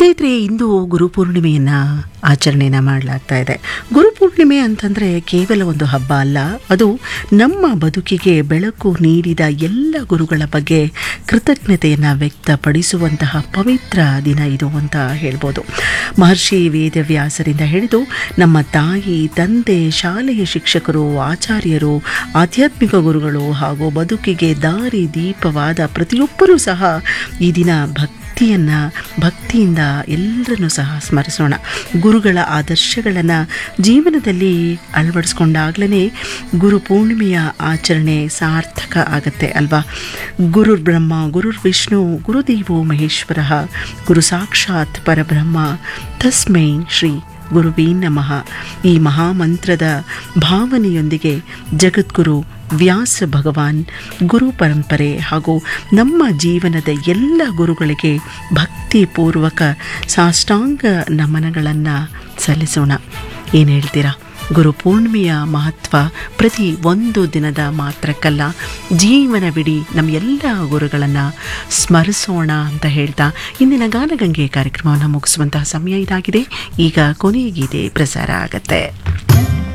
ಸ್ನೇಹಿತರೆ ಇಂದು ಗುರುಪೂರ್ಣಿಮೆಯನ್ನು ಆಚರಣೆನ ಮಾಡಲಾಗ್ತಾ ಇದೆ ಗುರುಪೂರ್ಣಿಮೆ ಅಂತಂದರೆ ಕೇವಲ ಒಂದು ಹಬ್ಬ ಅಲ್ಲ ಅದು ನಮ್ಮ ಬದುಕಿಗೆ ಬೆಳಕು ನೀಡಿದ ಎಲ್ಲ ಗುರುಗಳ ಬಗ್ಗೆ ಕೃತಜ್ಞತೆಯನ್ನು ವ್ಯಕ್ತಪಡಿಸುವಂತಹ ಪವಿತ್ರ ದಿನ ಇದು ಅಂತ ಹೇಳ್ಬೋದು ಮಹರ್ಷಿ ವೇದವ್ಯಾಸರಿಂದ ಹಿಡಿದು ನಮ್ಮ ತಾಯಿ ತಂದೆ ಶಾಲೆಯ ಶಿಕ್ಷಕರು ಆಚಾರ್ಯರು ಆಧ್ಯಾತ್ಮಿಕ ಗುರುಗಳು ಹಾಗೂ ಬದುಕಿಗೆ ದಾರಿ ದೀಪವಾದ ಪ್ರತಿಯೊಬ್ಬರೂ ಸಹ ಈ ದಿನ ಭಕ್ತಿಯನ್ನು ಭಕ್ತಿಯಿಂದ ಎಲ್ಲರನ್ನೂ ಸಹ ಸ್ಮರಿಸೋಣ ಗುರುಗಳ ಆದರ್ಶಗಳನ್ನು ಜೀವನದಲ್ಲಿ ಅಳವಡಿಸ್ಕೊಂಡಾಗ್ಲೇ ಗುರು ಪೂರ್ಣಿಮೆಯ ಆಚರಣೆ ಸಾರ್ಥಕ ಆಗತ್ತೆ ಅಲ್ವಾ ಗುರುರ್ ಬ್ರಹ್ಮ ಗುರುರ್ ವಿಷ್ಣು ಗುರುದೇವೋ ಮಹೇಶ್ವರ ಗುರು ಸಾಕ್ಷಾತ್ ಪರಬ್ರಹ್ಮ ತಸ್ಮೈ ಶ್ರೀ ಗುರುವೇ ನಮಃ ಈ ಮಹಾಮಂತ್ರದ ಭಾವನೆಯೊಂದಿಗೆ ಜಗದ್ಗುರು ವ್ಯಾಸ ಭಗವಾನ್ ಗುರು ಪರಂಪರೆ ಹಾಗೂ ನಮ್ಮ ಜೀವನದ ಎಲ್ಲ ಗುರುಗಳಿಗೆ ಭಕ್ತಿಪೂರ್ವಕ ಸಾಷ್ಟಾಂಗ ನಮನಗಳನ್ನು ಸಲ್ಲಿಸೋಣ ಏನು ಹೇಳ್ತೀರಾ ಗುರು ಪೂರ್ಣಿಮೆಯ ಮಹತ್ವ ಪ್ರತಿ ಒಂದು ದಿನದ ಮಾತ್ರಕ್ಕಲ್ಲ ಜೀವನವಿಡೀ ನಮ್ಮ ಎಲ್ಲ ಗುರುಗಳನ್ನು ಸ್ಮರಿಸೋಣ ಅಂತ ಹೇಳ್ತಾ ಇಂದಿನ ಗಾನಗಂಗೆ ಕಾರ್ಯಕ್ರಮವನ್ನು ಮುಗಿಸುವಂತಹ ಸಮಯ ಇದಾಗಿದೆ ಈಗ ಕೊನೆಯ ಗೀತೆ ಪ್ರಸಾರ ಆಗತ್ತೆ